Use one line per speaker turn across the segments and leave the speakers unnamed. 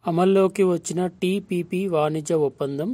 అమల్లోకి వచ్చిన టీపీపీ వాణిజ్య ఒప్పందం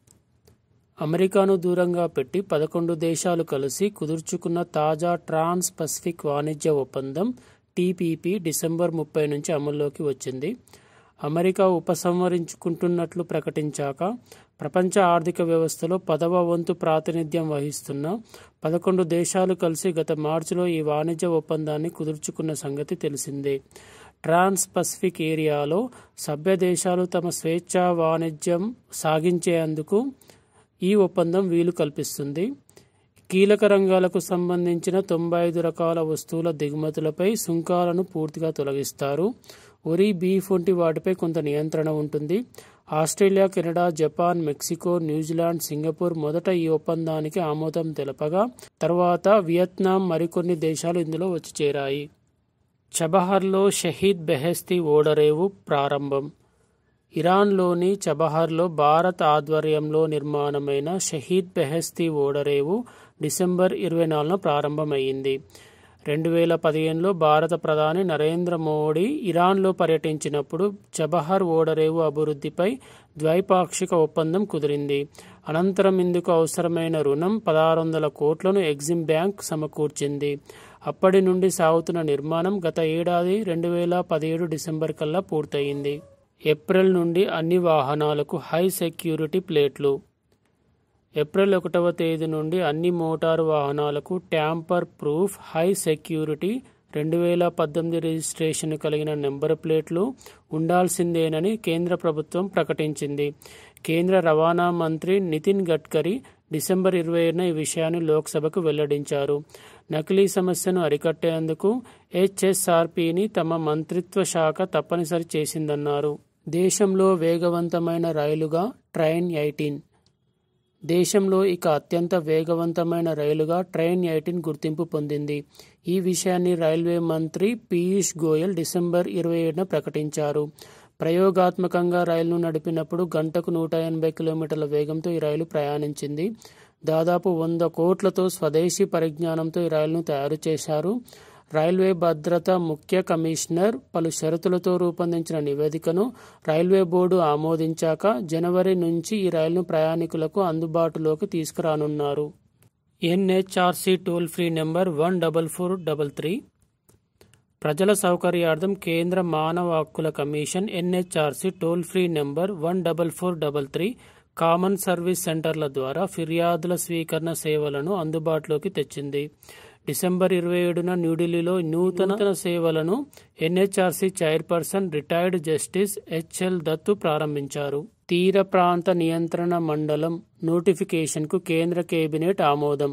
అమెరికాను దూరంగా పెట్టి పదకొండు దేశాలు కలిసి కుదుర్చుకున్న తాజా ట్రాన్స్ పసిఫిక్ వాణిజ్య ఒప్పందం టీపీపీ డిసెంబర్ ముప్పై నుంచి అమల్లోకి వచ్చింది అమెరికా ఉపసంహరించుకుంటున్నట్లు ప్రకటించాక ప్రపంచ ఆర్థిక వ్యవస్థలో పదవ వంతు ప్రాతినిధ్యం వహిస్తున్న పదకొండు దేశాలు కలిసి గత మార్చిలో ఈ వాణిజ్య ఒప్పందాన్ని కుదుర్చుకున్న సంగతి తెలిసిందే ట్రాన్స్ పసిఫిక్ ఏరియాలో సభ్య దేశాలు తమ స్వేచ్ఛా వాణిజ్యం సాగించేందుకు ఈ ఒప్పందం వీలు కల్పిస్తుంది కీలక రంగాలకు సంబంధించిన తొంభై ఐదు రకాల వస్తువుల దిగుమతులపై సుంకాలను పూర్తిగా తొలగిస్తారు వరి బీఫ్ వంటి వాటిపై కొంత నియంత్రణ ఉంటుంది Australia Canada Japan Mexico New Zealand Singapore మొదట ఈ ఒప్పందానికి ఆమోదం తెలపగా తర్వాత వియత్నాం మరికొన్ని దేశాలు ఇందులో వచ్చి చేరాయి చబహర్లో షహీద్ బెహెస్తీ ఓడరేవు ప్రారంభం ఇరాన్లోని చబహర్లో భారత్ ఆధ్వర్యంలో నిర్మాణమైన షహీద్ బెహెస్తీ ఓడరేవు డిసెంబర్ ఇరవై నాలుగున ప్రారంభమైంది రెండు వేల పదిహేనులో భారత ప్రధాని నరేంద్ర మోడీ ఇరాన్లో పర్యటించినప్పుడు చబహర్ ఓడరేవు అభివృద్ధిపై ద్వైపాక్షిక ఒప్పందం కుదిరింది అనంతరం ఇందుకు అవసరమైన రుణం పదహారు వందల కోట్లను ఎగ్జిమ్ బ్యాంక్ సమకూర్చింది అప్పటి నుండి సాగుతున్న నిర్మాణం గత ఏడాది రెండు వేల పదిహేడు డిసెంబర్ కల్లా పూర్తయింది ఏప్రిల్ నుండి అన్ని వాహనాలకు హై సెక్యూరిటీ ప్లేట్లు ఏప్రిల్ ఒకటవ తేదీ నుండి అన్ని మోటారు వాహనాలకు ట్యాంపర్ ప్రూఫ్ హై సెక్యూరిటీ రెండు వేల పద్దెనిమిది రిజిస్ట్రేషన్ కలిగిన నెంబర్ ప్లేట్లు ఉండాల్సిందేనని కేంద్ర ప్రభుత్వం ప్రకటించింది కేంద్ర రవాణా మంత్రి నితిన్ గడ్కరీ డిసెంబర్ ఇరవై ఏడున ఈ విషయాన్ని లోక్సభకు వెల్లడించారు నకిలీ సమస్యను అరికట్టేందుకు హెచ్ఎస్ఆర్పిని తమ మంత్రిత్వ శాఖ తప్పనిసరి చేసిందన్నారు దేశంలో వేగవంతమైన రైలుగా ట్రైన్ ఎయిటీన్ దేశంలో ఇక అత్యంత వేగవంతమైన రైలుగా ట్రైన్ ఎయిటీన్ గుర్తింపు పొందింది ఈ విషయాన్ని రైల్వే మంత్రి పీయూష్ గోయల్ డిసెంబర్ ఇరవై ఏడున ప్రకటించారు ప్రయోగాత్మకంగా రైలును నడిపినప్పుడు గంటకు నూట ఎనభై కిలోమీటర్ల వేగంతో ఈ రైలు ప్రయాణించింది దాదాపు వంద కోట్లతో స్వదేశీ పరిజ్ఞానంతో ఈ రైలును తయారు చేశారు రైల్వే భద్రత ముఖ్య కమిషనర్ పలు షరతులతో రూపొందించిన నివేదికను రైల్వే బోర్డు ఆమోదించాక జనవరి నుంచి ఈ రైలును ప్రయాణికులకు అందుబాటులోకి తీసుకురానున్నారు NHRC toll free number one double four double three ప్రజల సౌకర్యార్థం కేంద్ర మానవ హక్కుల commission NHRC toll free number one double four double three common service సెంటర్ల ద్వారా ఫిర్యాదుల స్వీకరణ సేవలను అందుబాటులోకి తెచ్చింది డిసెంబర్ ఇరవై ఏడున న్యూఢిల్లీలో నూతన సేవలను NHRC chairperson retired justice HL Dattu ప్రారంభించారు తీర ప్రాంత నియంత్రణ మండలం నోటిఫికేషన్కు కేంద్ర కేబినెట్ ఆమోదం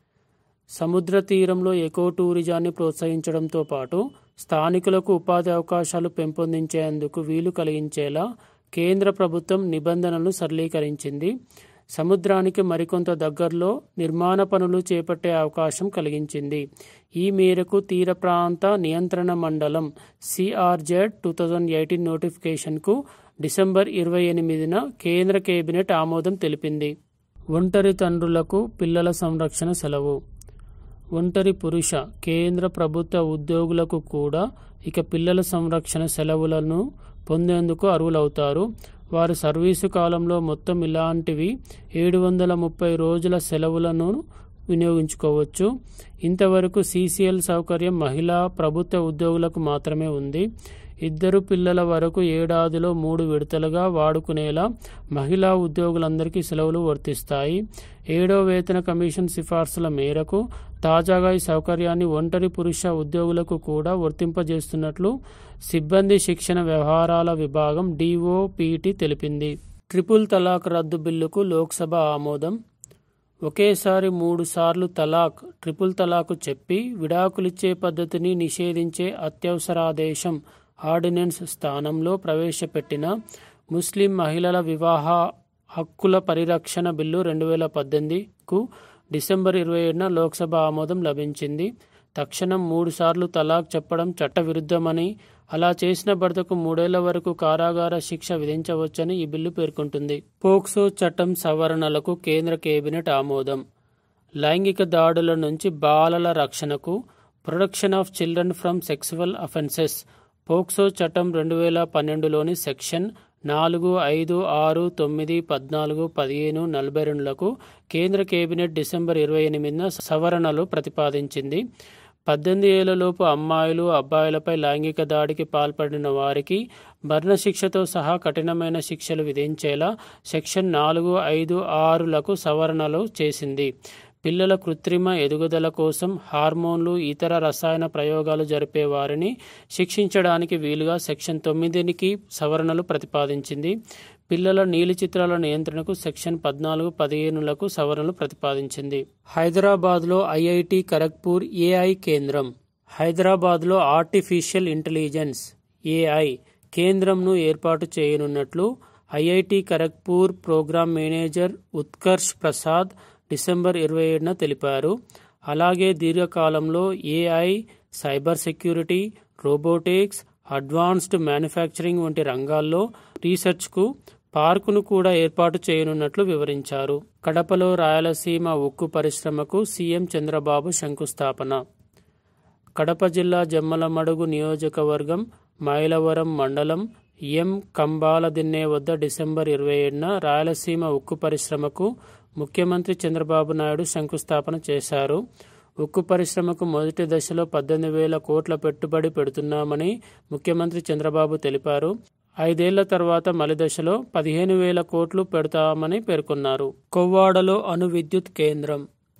సముద్ర తీరంలో ఎకో టూరిజాన్ని ప్రోత్సహించడంతో పాటు స్థానికులకు ఉపాధి అవకాశాలు పెంపొందించేందుకు వీలు కలిగించేలా కేంద్ర ప్రభుత్వం నిబంధనలను సరళీకరించింది సముద్రానికి మరికొంత దగ్గరలో నిర్మాణ పనులు చేపట్టే అవకాశం కలిగించింది ఈ మేరకు తీర ప్రాంత నియంత్రణ మండలం సిఆర్జెడ్ టూ థౌజండ్ ఎయిటీన్ నోటిఫికేషన్కు డిసెంబర్ ఇరవై ఎనిమిదిన కేంద్ర కేబినెట్ ఆమోదం తెలిపింది ఒంటరి తండ్రులకు పిల్లల సంరక్షణ సెలవు ఒంటరి పురుష కేంద్ర ప్రభుత్వ ఉద్యోగులకు కూడా ఇక పిల్లల సంరక్షణ సెలవులను పొందేందుకు అర్హులవుతారు వారు సర్వీసు కాలంలో మొత్తం ఇలాంటివి ఏడు వందల ముప్పై రోజుల సెలవులను వినియోగించుకోవచ్చు ఇంతవరకు సీసీఎల్ సౌకర్యం మహిళా ప్రభుత్వ ఉద్యోగులకు మాత్రమే ఉంది ఇద్దరు పిల్లల వరకు ఏడాదిలో మూడు విడతలుగా వాడుకునేలా మహిళా ఉద్యోగులందరికీ సెలవులు వర్తిస్తాయి ఏడో వేతన కమిషన్ సిఫార్సుల మేరకు తాజాగా ఈ సౌకర్యాన్ని ఒంటరి పురుష ఉద్యోగులకు కూడా వర్తింపజేస్తున్నట్లు సిబ్బంది శిక్షణ వ్యవహారాల విభాగం డిఓపిటి తెలిపింది ట్రిపుల్ తలాక్ రద్దు బిల్లుకు లోక్సభ ఆమోదం ఒకేసారి మూడు సార్లు తలాక్ ట్రిపుల్ తలాక్ చెప్పి విడాకులిచ్చే పద్ధతిని నిషేధించే అత్యవసరాదేశం ఆర్డినెన్స్ స్థానంలో ప్రవేశపెట్టిన ముస్లిం మహిళల వివాహ హక్కుల పరిరక్షణ బిల్లు రెండు వేల పద్దెనిమిదికు డిసెంబర్ ఇరవై ఏడున లోక్సభ ఆమోదం లభించింది తక్షణం మూడు సార్లు తలాక్ చెప్పడం చట్టవిరుద్ధమని అలా చేసిన భర్తకు మూడేళ్ల వరకు కారాగార శిక్ష విధించవచ్చని ఈ బిల్లు పేర్కొంటుంది పోక్సో చట్టం సవరణలకు కేంద్ర కేబినెట్ ఆమోదం లైంగిక దాడుల నుంచి బాలల రక్షణకు protection of children from sexual offences POCSO చట్టం రెండు వేల పన్నెండులోని సెక్షన్ నాలుగు ఐదు ఆరు తొమ్మిది పద్నాలుగు పదిహేను నలభై రెండులకు కేంద్ర కేబినెట్ డిసెంబర్ ఇరవై ఎనిమిదిన సవరణలు ప్రతిపాదించింది పద్దెనిమిది ఏళ్లలోపు అమ్మాయిలు అబ్బాయిలపై లైంగిక దాడికి పాల్పడిన వారికి మరణశిక్షతో సహా కఠినమైన శిక్షలు విధించేలా సెక్షన్ నాలుగు ఐదు ఆరులకు సవరణలు చేసింది పిల్లల కృత్రిమ ఎదుగుదల కోసం హార్మోన్లు ఇతర రసాయన ప్రయోగాలు జరిపే వారిని శిక్షించడానికి వీలుగా సెక్షన్ తొమ్మిదికి సవరణలు ప్రతిపాదించింది పిల్లల నీలి చిత్రాల నియంత్రణకు సెక్షన్ పద్నాలుగు పదిహేనులకు సవరణలు ప్రతిపాదించింది హైదరాబాద్లో ఐఐటి ఖరగ్పూర్ ఏఐ కేంద్రం హైదరాబాద్లో ఆర్టిఫిషియల్ ఇంటెలిజెన్స్ ఏఐ కేంద్రంను ఏర్పాటు చేయనున్నట్లు IIT Kharagpur program manager Utkarsh Prasad December ఇరవై ఏడున తెలిపారు అలాగే దీర్ఘకాలంలో AI cyber security robotics advanced manufacturing వంటి రంగాల్లో రీసెర్చ్కు పార్కును కూడా ఏర్పాటు చేయనున్నట్లు వివరించారు కడపలో రాయలసీమ ఉక్కు పరిశ్రమకు సీఎం చంద్రబాబు శంకుస్థాపన కడప జిల్లా జమ్మలమడుగు నియోజకవర్గం మైలవరం మండలం ఎం కంబాలదిన్నె వద్ద డిసెంబర్ ఇరవై ఏడున రాయలసీమ ఉక్కు పరిశ్రమకు ముఖ్యమంత్రి చంద్రబాబు నాయుడు శంకుస్థాపన చేశారు ఉక్కు పరిశ్రమకు మొదటి దశలో పద్దెనిమిది వేల కోట్ల పెట్టుబడి పెడుతున్నామని ముఖ్యమంత్రి చంద్రబాబు తెలిపారు ఐదేళ్ల తర్వాత మలి దశలో పదిహేను వేల కోట్లు పెడతామని పేర్కొన్నారు కొవ్వాడలో అణు విద్యుత్ కేంద్రం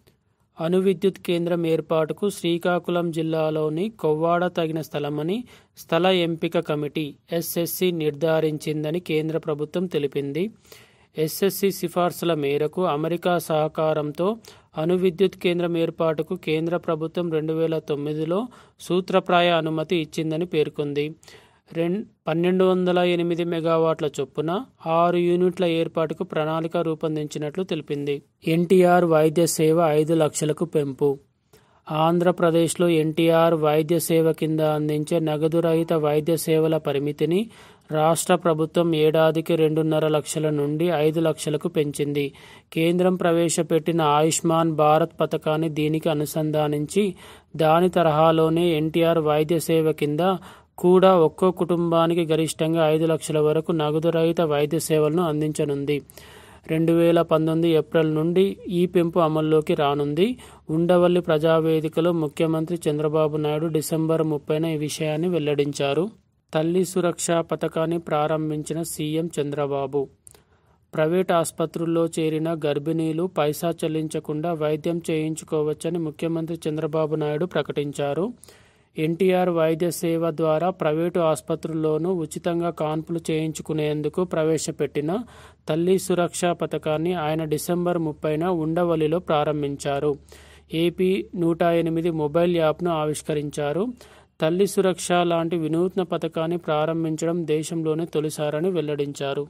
అణు విద్యుత్ కేంద్రం ఏర్పాటుకు శ్రీకాకుళం జిల్లాలోని కొవ్వాడ తగిన స్థలమని స్థల ఎంపిక కమిటీ ఎస్ఎస్సి నిర్ధారించిందని కేంద్ర ప్రభుత్వం తెలిపింది ఎస్ఎస్సి సిఫార్సుల మేరకు అమెరికా సహకారంతో అణు విద్యుత్ కేంద్రం ఏర్పాటుకు కేంద్ర ప్రభుత్వం రెండు వేల తొమ్మిదిలో సూత్రప్రాయ అనుమతి ఇచ్చిందని పేర్కొంది రెం పన్నెండు వందల ఎనిమిది మెగావాట్ల చొప్పున ఆరు యూనిట్ల ఏర్పాటుకు ప్రణాళిక రూపొందించినట్లు తెలిపింది ఎన్టీఆర్ వైద్య సేవ ఐదు లక్షలకు పెంపు ఆంధ్రప్రదేశ్లో ఎన్టీఆర్ వైద్య సేవ కింద అందించే నగదు రహిత వైద్య సేవల పరిమితిని రాష్ట్ర ప్రభుత్వం ఏడాదికి రెండున్నర లక్షల నుండి ఐదు లక్షలకు పెంచింది కేంద్రం ప్రవేశపెట్టిన ఆయుష్మాన్ భారత్ పథకాన్ని దీనికి అనుసంధానించి దాని తరహాలోనే ఎన్టీఆర్ వైద్య సేవ కింద కూడా ఒక్కో కుటుంబానికి గరిష్టంగా ఐదు లక్షల వరకు నగదు రహిత వైద్య సేవలను అందించనుంది రెండు వేల పంతొమ్మిది ఏప్రిల్ నుండి ఈ పెంపు అమల్లోకి రానుంది ఉండవల్లి ప్రజావేదికలో ముఖ్యమంత్రి చంద్రబాబు నాయుడు డిసెంబర్ ముప్పైన ఈ విషయాన్ని వెల్లడించారు తల్లి సురక్ష పథకాన్ని ప్రారంభించిన సీఎం చంద్రబాబు ప్రైవేట్ ఆసుపత్రుల్లో చేరిన గర్భిణీలు పైసా చెల్లించకుండా వైద్యం చేయించుకోవచ్చని ముఖ్యమంత్రి చంద్రబాబు నాయుడు ప్రకటించారు ఎన్టీఆర్ వైద్య సేవ ద్వారా ప్రైవేటు ఆసుపత్రుల్లోనూ ఉచితంగా కాన్పులు చేయించుకునేందుకు ప్రవేశపెట్టిన తల్లి సురక్ష పథకాన్ని ఆయన డిసెంబర్ ముప్పైన ఉండవల్లిలో ప్రారంభించారు ఏపీ నూట ఎనిమిది మొబైల్ యాప్ను ఆవిష్కరించారు తల్లి సురక్ష లాంటి వినూత్న పథకాన్ని ప్రారంభించడం దేశంలోనే తొలిసారని వెల్లడించారు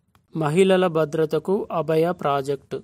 మహిళల భద్రతకు అభయ ప్రాజెక్టు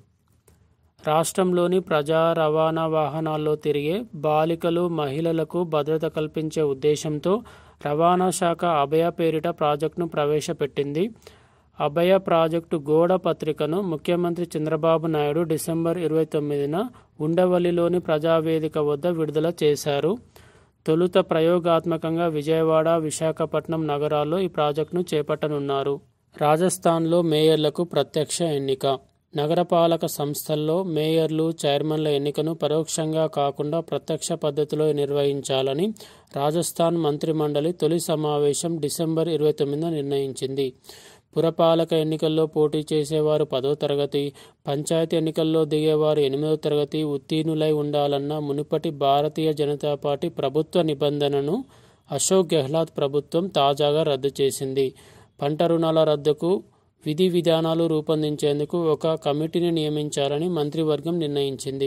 రాష్ట్రంలోని ప్రజా రవాణా వాహనాల్లో తిరిగే బాలికలు మహిళలకు భద్రత కల్పించే ఉద్దేశంతో రవాణా శాఖ అభయ పేరిట ప్రాజెక్టును ప్రవేశపెట్టింది అభయ ప్రాజెక్టు గోడ పత్రికను ముఖ్యమంత్రి చంద్రబాబు నాయుడు డిసెంబర్ ఇరవై తొమ్మిదిన ఉండవల్లిలోని ప్రజావేదిక వద్ద విడుదల చేశారు తొలుత ప్రయోగాత్మకంగా విజయవాడ విశాఖపట్నం నగరాల్లో ఈ ప్రాజెక్టును చేపట్టనున్నారు రాజస్థాన్లో మేయర్లకు ప్రత్యక్ష ఎన్నిక నగరపాలక సంస్థల్లో మేయర్లు చైర్మన్ల ఎన్నికను పరోక్షంగా కాకుండా ప్రత్యక్ష పద్ధతిలో నిర్వహించాలని రాజస్థాన్ మంత్రిమండలి తొలి సమావేశం డిసెంబర్ ఇరవై తొమ్మిదిన నిర్ణయించింది పురపాలక ఎన్నికల్లో పోటీ చేసేవారు పదో తరగతి పంచాయతీ ఎన్నికల్లో దిగేవారు ఎనిమిదో తరగతి ఉత్తీర్ణులై ఉండాలన్న మునుపటి భారతీయ జనతా పార్టీ ప్రభుత్వ నిబంధనను అశోక్ గెహ్లాత్ ప్రభుత్వం తాజాగా రద్దు చేసింది పంట రుణాల రద్దుకు విధి విధానాలు రూపొందించేందుకు ఒక కమిటీని నియమించాలని మంత్రివర్గం నిర్ణయించింది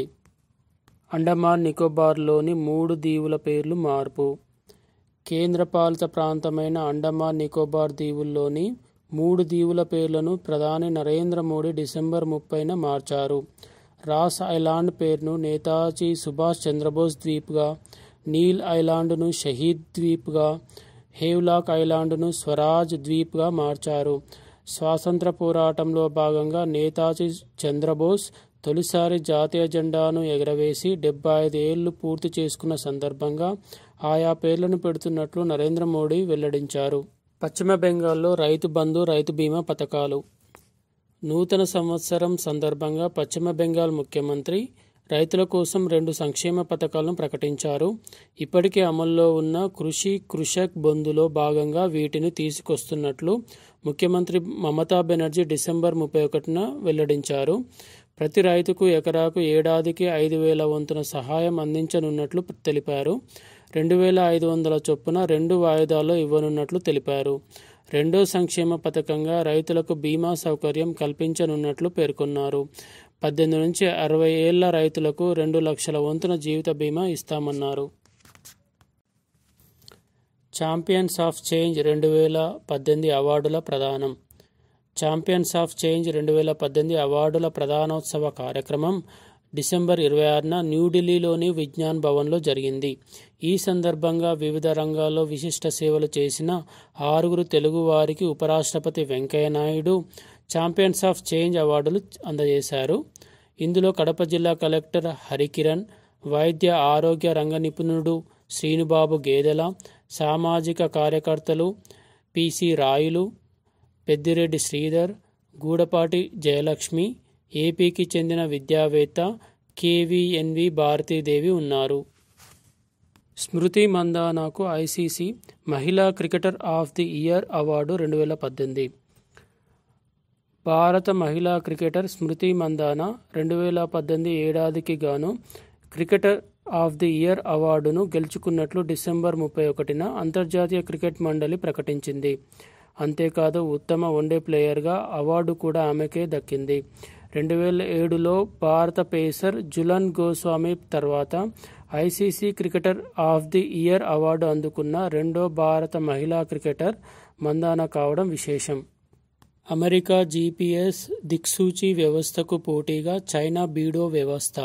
అండమాన్ నికోబార్లోని మూడు దీవుల పేర్లు మార్పు కేంద్రపాలిత ప్రాంతమైన అండమాన్ నికోబార్ దీవుల్లోని మూడు దీవుల పేర్లను ప్రధాని నరేంద్ర మోడీ డిసెంబర్ ముప్పైన మార్చారు రాస్ ఐలాండ్ పేరును నేతాజీ సుభాష్ చంద్రబోస్ ద్వీప్గా నీల్ ఐలాండ్ను షహీద్ ద్వీప్గా హేవ్లాక్ ఐలాండ్ను స్వరాజ్ ద్వీప్గా మార్చారు స్వాతంత్ర పోరాటంలో భాగంగా నేతాజీ చంద్రబోస్ తొలిసారి జాతీయ జెండాను ఎగరవేసి డెబ్బై ఐదు ఏళ్లు పూర్తి చేసుకున్న సందర్భంగా ఆయా పేర్లను పెడుతున్నట్లు నరేంద్ర మోడీ వెల్లడించారు పశ్చిమ బెంగాల్లో రైతు బంధు రైతు బీమా పథకాలు నూతన సంవత్సరం సందర్భంగా పశ్చిమ బెంగాల్ ముఖ్యమంత్రి రైతుల కోసం రెండు సంక్షేమ పథకాలను ప్రకటించారు ఇప్పటికే అమల్లో ఉన్న కృషి కృషక్ బంధులో భాగంగా వీటిని తీసుకొస్తున్నట్లు ముఖ్యమంత్రి మమతా బెనర్జీ డిసెంబర్ ముప్పై ఒకటిన వెల్లడించారు ప్రతి రైతుకు ఎకరాకు ఏడాదికి ఐదు వేల వంతున సహాయం అందించనున్నట్లు తెలిపారు రెండు వేల ఐదు వందల చొప్పున రెండు వాయిదాల్లో ఇవ్వనున్నట్లు తెలిపారు రెండో సంక్షేమ పథకంగా రైతులకు బీమా సౌకర్యం కల్పించనున్నట్లు పేర్కొన్నారు పద్దెనిమిది నుంచి అరవై ఏళ్ల రైతులకు రెండు లక్షల వంతున జీవిత బీమా ఇస్తామన్నారు ఛాంపియన్స్ ఆఫ్ చేంజ్ రెండు వేల పద్దెనిమిది అవార్డుల ప్రదానం ఛాంపియన్స్ ఆఫ్ చేంజ్ రెండు వేల పద్దెనిమిది అవార్డుల ప్రధానోత్సవ కార్యక్రమం డిసెంబర్ ఇరవై ఆరున న్యూఢిల్లీలోని విజ్ఞాన్ భవన్లో జరిగింది ఈ సందర్భంగా వివిధ రంగాల్లో విశిష్ట సేవలు చేసిన ఆరుగురు తెలుగు వారికి ఉపరాష్ట్రపతి వెంకయ్యనాయుడు ఛాంపియన్స్ ఆఫ్ చేంజ్ అవార్డులు అందజేశారు ఇందులో కడప జిల్లా కలెక్టర్ హరికిరణ్ వైద్య ఆరోగ్య రంగ నిపుణుడు శ్రీనుబాబు గేదెల సామాజిక కార్యకర్తలు పిసి రాయులు పెద్దిరెడ్డి శ్రీధర్ గూడపాటి జయలక్ష్మి ఏపీకి చెందిన విద్యావేత్త కేవీఎన్వి భారతీదేవి ఉన్నారు స్మృతి మందానాకు ఐసీసీ మహిళా cricketer of the year award రెండు వేల పద్దెనిమిది భారత మహిళా క్రికెటర్ స్మృతి మందానా రెండు వేల పద్దెనిమిది ఏడాదికి గాను క్రికెటర్ ఆఫ్ ది ఇయర్ అవార్డును గెలుచుకున్నట్లు డిసెంబర్ ముప్పై ఒకటిన అంతర్జాతీయ క్రికెట్ మండలి ప్రకటించింది అంతేకాదు ఉత్తమ వన్డే ప్లేయర్గా అవార్డు కూడా ఆమెకే దక్కింది రెండు వేల ఏడులో భారత పేసర్ జులన్ గోస్వామి తర్వాత ICC cricketer of the year award అందుకున్న రెండో భారత మహిళా క్రికెటర్ మందాన కావడం విశేషం అమెరికా జీపీఎస్ దిక్సూచి వ్యవస్థకు పోటీగా చైనా బీడో వ్యవస్థ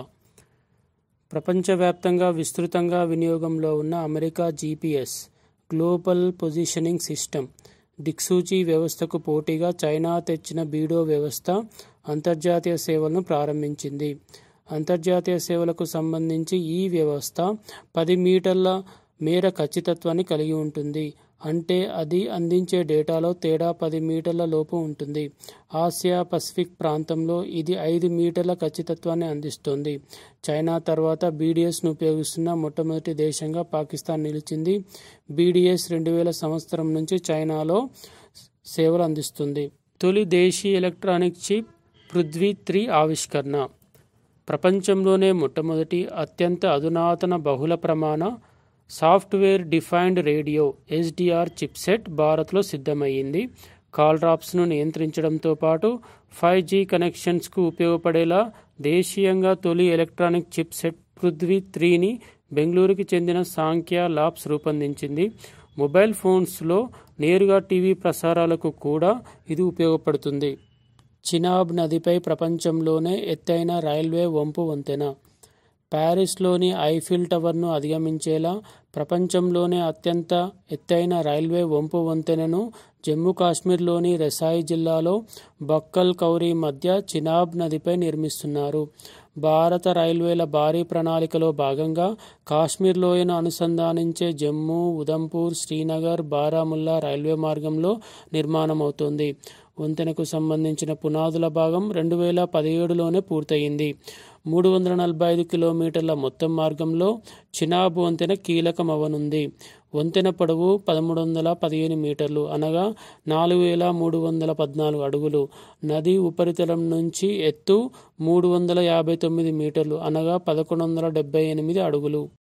ప్రపంచవ్యాప్తంగా విస్తృతంగా వినియోగంలో ఉన్న America GPS global positioning system దిక్సూచి వ్యవస్థకు పోటీగా చైనా తెచ్చిన బీడో వ్యవస్థ అంతర్జాతీయ సేవలను ప్రారంభించింది అంతర్జాతీయ సేవలకు సంబంధించి ఈ వ్యవస్థ పది మీటర్ల మేర ఖచ్చితత్వాన్ని కలిగి ఉంటుంది అంటే అది అందించే డేటాలో తేడా పది మీటర్ల లోపు ఉంటుంది ఆసియా పసిఫిక్ ప్రాంతంలో ఇది ఐదు మీటర్ల ఖచ్చితత్వాన్ని అందిస్తుంది చైనా తర్వాత బీడీఎస్ను ఉపయోగిస్తున్న మొట్టమొదటి దేశంగా పాకిస్తాన్ నిలిచింది బీడీఎస్ రెండు వేల సంవత్సరం నుంచి చైనాలో సేవలు అందిస్తుంది తొలి దేశీయ ఎలక్ట్రానిక్ చిప్ పృథ్వీ త్రీ ఆవిష్కరణ ప్రపంచంలోనే మొట్టమొదటి అత్యంత అధునాతన బహుళ ప్రమాణ software defined radio SDR chipset భారత్లో సిద్ధమయ్యింది కాల్ డ్రాప్స్ను నియంత్రించడంతో పాటు ఫైవ్ జీ కనెక్షన్స్కు ఉపయోగపడేలా దేశీయంగా తొలి ఎలక్ట్రానిక్ చిప్సెట్ పృథ్వీ త్రీని బెంగళూరుకి చెందిన సాంఖ్య ల్యాబ్స్ రూపొందించింది మొబైల్ ఫోన్స్లో నేరుగా టీవీ ప్రసారాలకు కూడా ఇది ఉపయోగపడుతుంది చినాబ్ నదిపై ప్రపంచంలోనే ఎత్తైన రైల్వే వంపు వంతెన ప్యారిస్లోని ఐఫిల్ టవర్ను అధిగమించేలా ప్రపంచంలోనే అత్యంత ఎత్తైన రైల్వే వంపు వంతెనను జమ్మూ కాశ్మీర్లోని రెసాయి జిల్లాలో బక్కల్ కౌరీ మధ్య చినాబ్ నదిపై నిర్మిస్తున్నారు భారత రైల్వేల భారీ ప్రణాళికలో భాగంగా కాశ్మీర్ లోయను అనుసంధానించే జమ్మూ ఉదంపూర్ శ్రీనగర్ బారాముల్లా రైల్వే మార్గంలో నిర్మాణమవుతోంది వంతెనకు సంబంధించిన పునాదుల భాగం రెండు వేల పదిహేడులోనే పూర్తయింది మూడు వందల నలభై ఐదు కిలోమీటర్ల మొత్తం మార్గంలో చినాబ్ వంతెన కీలకమవనుంది వంతెన పొడవు పదమూడు వందల పదిహేను మీటర్లు అనగా నాలుగు వేల మూడు వందల పద్నాలుగు అడుగులు నది ఉపరితలం నుంచి ఎత్తు మూడు వందల యాభై తొమ్మిది మీటర్లు అనగా పదకొండు వందల డెబ్బై ఎనిమిది అడుగులు